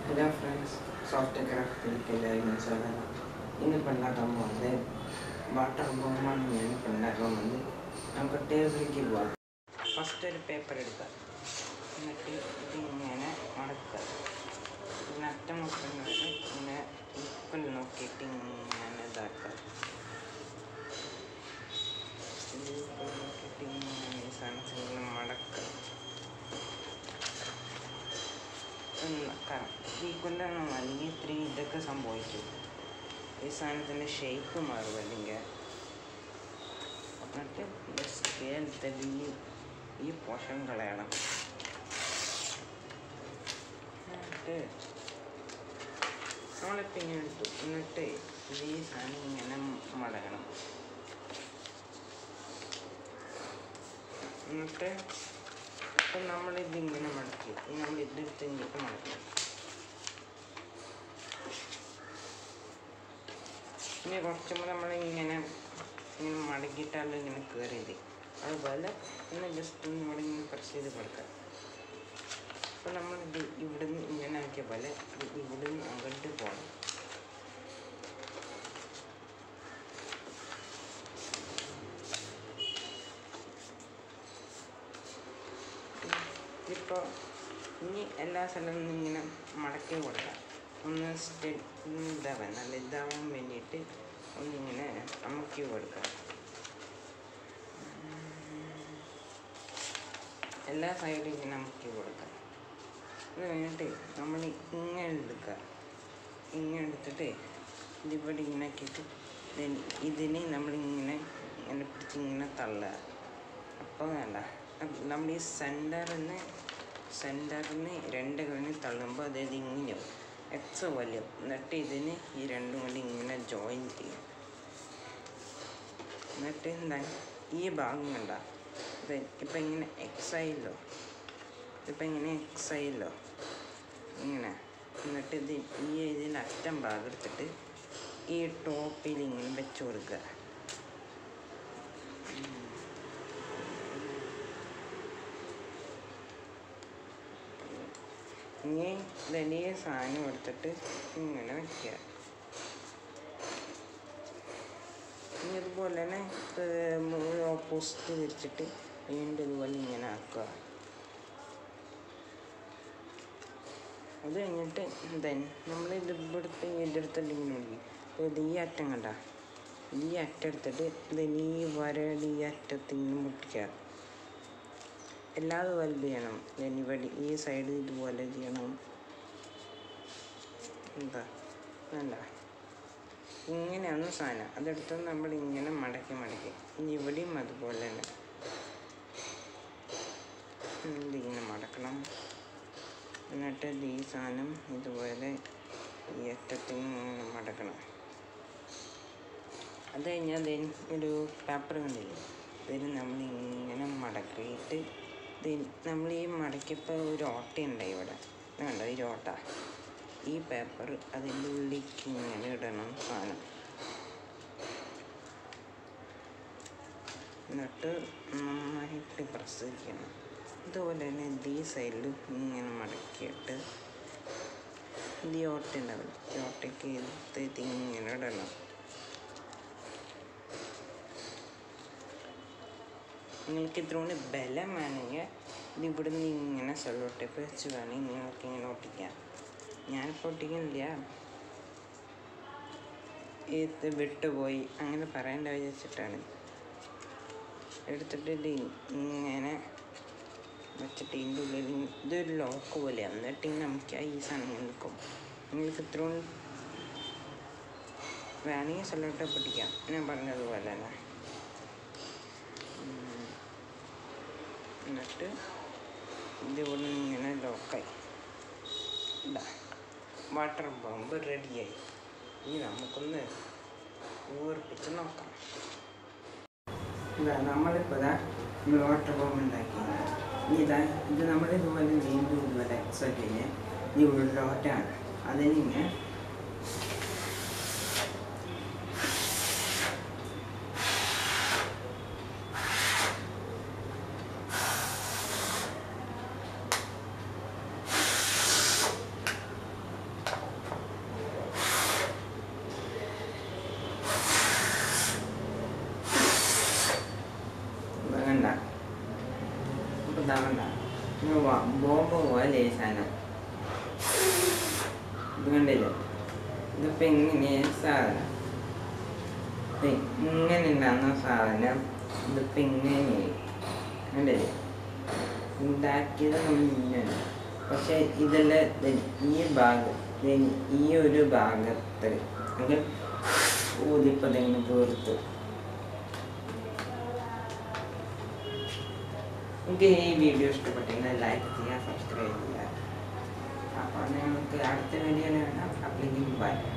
hello friends soft ക്രാഫ്റ്റിലേക്ക് എല്ലാവരും സ്വാഗതം ഇന്നിപ്പോൾ ഉണ്ടാക്കാൻ പോകുന്നത് വാട്ടർ ബോമാണ് ഞാൻ ഇപ്പോൾ ഉണ്ടാക്കാൻ പോകുന്നത് നമുക്ക് ടേബിളിലേക്ക് പോവാം ഫസ്റ്റ് ഒരു പേപ്പർ എടുക്കുക എന്നിട്ട് ഇതിങ്ങനെ മടക്കുക പിന്നെ അറ്റമുട്ടുന്നത് ഇങ്ങനെ ഈക്വൽ നോക്കിയിട്ട് ഇങ്ങനെ ഇതാക്കുക ഈക്വൽ നോക്കിയിട്ട് ഇങ്ങനെ ഈ സാധനത്തിൽ ഇങ്ങനെ മടക്കുക ഈ കൊല്ലം അല്ലെങ്കിൽ ഇത്തിരി ഇതൊക്കെ സംഭവിക്കും ഈ സാധനത്തിൻ്റെ ഷേപ്പ് മാറും അല്ലെങ്കിൽ എന്നിട്ട് സ്കെയിൽ ഈ ഈ പോഷൻ കളയണം എന്നിട്ട് നമ്മളിപ്പോൾ ഇങ്ങനെ എടുത്തു എന്നിട്ട് ഇത് ഈ സാധനം ഇങ്ങനെ മടങ്ങണം എന്നിട്ട് ഇപ്പം നമ്മളിത് ഇങ്ങനെ മടക്കി ഇനി നമ്മൾ ഇതെടുത്ത് ഇങ്ങോട്ട് മടക്കി ഇനി കുറച്ചുമ്പോൾ നമ്മളിങ്ങനെ ഇങ്ങനെ മടക്കിയിട്ടാലും ഇങ്ങനെ കയറിയത് അതുപോലെ ഒന്ന് ജസ്റ്റ് ഒന്ന് ഇവിടെ ഇങ്ങനെ പ്രസ് ചെയ്ത് കൊടുക്കാം അപ്പോൾ നമ്മളിത് ഇവിടുന്ന് ഇങ്ങനെ ആക്കിയ പോലെ ഇത് ഇവിടുന്ന് അങ്ങോട്ട് പോകണം ഇപ്പോൾ ഇനി എല്ലാ സ്ഥലവും ഇങ്ങനെ മടക്കി കൊടുക്കാം ഒന്ന് സ്റ്റെ ഇതാവാൻ നല്ല ഇതാവാൻ വേണ്ടിയിട്ട് ഒന്നിങ്ങനെ അമക്കി കൊടുക്കാം എല്ലാ സൈഡും ഇങ്ങനെ അമക്കി കൊടുക്കാം അത് കഴിഞ്ഞിട്ട് നമ്മൾ ഇങ്ങനെ എടുക്കുക ഇങ്ങനെ എടുത്തിട്ട് ഇതിവിടെ ഇങ്ങനെ ആക്കിയിട്ട് then ഇതിനെ നമ്മളിങ്ങനെ ഇങ്ങനെ പിടിച്ച് ഇങ്ങനെ തള്ളുക അപ്പോൾ വേണ്ട നമ്മൾ ഈ സെൻറ്ററിൽ നിന്ന് സെൻറ്ററിൽ നിന്ന് രണ്ട് കഴിഞ്ഞ് തള്ളുമ്പോൾ അതായത് ഇങ്ങനെയാവും എക്സ് വലിയും എന്നിട്ട് ഇതിന് ഈ രണ്ടും കൂടി ഇങ്ങനെ ജോയിൻ ചെയ്യും എന്നിട്ട് എന്താ ഈ ഭാഗം കണ്ട ഇത് ഇപ്പം ഇങ്ങനെ എക്സ് ആയില്ലോ ഇതിപ്പോൾ ഇങ്ങനെ എക്സ് ആയില്ലോ ഇങ്ങനെ എന്നിട്ട് ഇത് ഈ ഇതിൻ്റെ അറ്റം ഭാഗം എടുത്തിട്ട് ഈ ടോപ്പിൽ ഇങ്ങനെ വെച്ച് കൊടുക്കുക ഇനി വലിയ സാധനം എടുത്തിട്ട് ഇങ്ങനെ വെക്കുക ഇനി ഇതുപോലെ തന്നെ മൂന്ന് ഓപ്പോസിറ്റ് തിരിച്ചിട്ട് വീണ്ടും ഇതുപോലെ ഇങ്ങനെ ആക്കുക അത് കഴിഞ്ഞിട്ട് ദെൻ നമ്മൾ ഇത് ഇവിടുത്തെ ഇതെടുത്തിട്ട് ഇങ്ങനെ ഒഴുകി അപ്പോൾ ഇത് ഈ അറ്റം കണ്ട ഈ അറ്റം എടുത്തിട്ട് ദെൻ ഈ വരയുടെ ഈ അറ്റത്ത് ഇങ്ങനെ മുട്ടിക്കുക എല്ലാതും വലുത് ചെയ്യണം ദെൻ ഇവിടെ ഈ സൈഡ് ഇതുപോലെ ചെയ്യണം എന്താ വേണ്ട ഇങ്ങനെയാണ് സാധനം അതെടുത്ത് നമ്മൾ ഇങ്ങനെ മടക്കി മടക്കി ഇനി ഇവിടെയും അതുപോലെ തന്നെ ഇതിങ്ങനെ മടക്കണം എന്നിട്ട് ഇത് ഈ സാധനം ഇതുപോലെ ഈ അറ്റത്തിൽ ഇങ്ങനെ മടക്കണം അത് കഴിഞ്ഞാൽ അതിൽ ഒരു പേപ്പർ കണ്ടില്ലേ ഇതിൽ നമ്മൾ ഇങ്ങനെ മടക്കിയിട്ട് നമ്മൾ ഈ മടക്കിയപ്പോൾ ഒരു ഓട്ടയുണ്ടായി ഇവിടെ ഇത് കണ്ടോ ഈ ഓട്ട ഈ പേപ്പർ അതിൻ്റെ ഉള്ളിലേക്ക് ഇങ്ങനെ ഇടണം സാധനം എന്നിട്ട് നന്നായിട്ട് പ്രസ് ചെയ്യണം ഇതുപോലെ തന്നെ ഇത് ഈ സൈഡിൽ ഇങ്ങനെ മടക്കിയിട്ട് ഇത് ഈ ഓട്ട ഉണ്ടാവില്ല ഈ ഓട്ടയ്ക്ക് ഇത് ഇങ്ങനെ ഇടണം നിങ്ങൾക്ക് ഇത്രകൊണ്ട് ബലം വേണമെങ്കിൽ ഇത് ഇവിടുന്ന് ഇങ്ങനെ സെല്ലോ ടേപ്പ് വെച്ച് വേണമെങ്കിൽ നിങ്ങൾക്ക് ഇങ്ങനെ ഒട്ടിക്കാം ഞാനിപ്പോൾ ഒട്ടിക്കുന്നില്ല ഇത് വിട്ടുപോയി അങ്ങനെ പറയേണ്ട വിചാരിച്ചിട്ടാണ് എടുത്തിട്ട് ഇത് ഇങ്ങനെ വെച്ചിട്ട് ഇതിൻ്റെ ഉള്ളിൽ ഇതൊരു ലോക്ക് പോലെയാണ് എന്നിട്ട് നമുക്ക് ഈ സാധനം നിൽക്കും നിങ്ങൾക്ക് ഇത്രയും വേണമെങ്കിൽ സെല്ലോ ടേപ്പ് ഒട്ടിക്കാം ഞാൻ പറഞ്ഞതുപോലെ തന്നെ എന്നിട്ട് ഇതിവിടെ ഇങ്ങനെ ലോക്കായി ഇതാ വാട്ടർ ബോംബ് റെഡിയായി ഇനി നമുക്കൊന്ന് ഊർപ്പിച്ച് നോക്കാം ഇതാ നമ്മളിപ്പോൾ ഇതാ നമ്മൾ വാട്ടർ ബോംബ് ഉണ്ടാക്കി ഇനി ഇതാ ഇത് നമ്മൾ ഇതുപോലെ വീണ്ടും ഇതുപോലെ എക്സെറ്റ് കഴിഞ്ഞ് ഈ ഉള്ളോട്ടാണ് അതിനിങ്ങനെ ഇതാവണ്ട ഇങ്ങ് വാ, ബോംബ് പോലെ ഈ സാധനം ഇത് കണ്ടില്ലേ ഇതിപ്പോ ഇങ്ങനെ സാധനം ദേ ഇങ്ങനെ ഉണ്ടാകുന്ന സാധനം ഇതിപ്പോ ഇങ്ങനെ കണ്ടില്ലേ ഉണ്ടാക്കിയത് നമ്മൾ ഇങ്ങനെ പക്ഷെ ഇതെല്ലാം ദേ ഈ ഭാഗം ദേ ഈ ഒരു ഭാഗത്ത് നമുക്ക് ഊതിപ്പോ ഇങ്ങനെ തീർത്തു നിങ്ങൾക്ക് ഈ വീഡിയോ ഇഷ്ടപ്പെട്ടെങ്കിൽ ലൈക്ക് ചെയ്യുക സബ്സ്ക്രൈബ് ചെയ്യുക അപ്പോൾ നമുക്ക് അടുത്ത വീഡിയോയിൽ കാണാം അപ്പോഴേക്കും ബൈ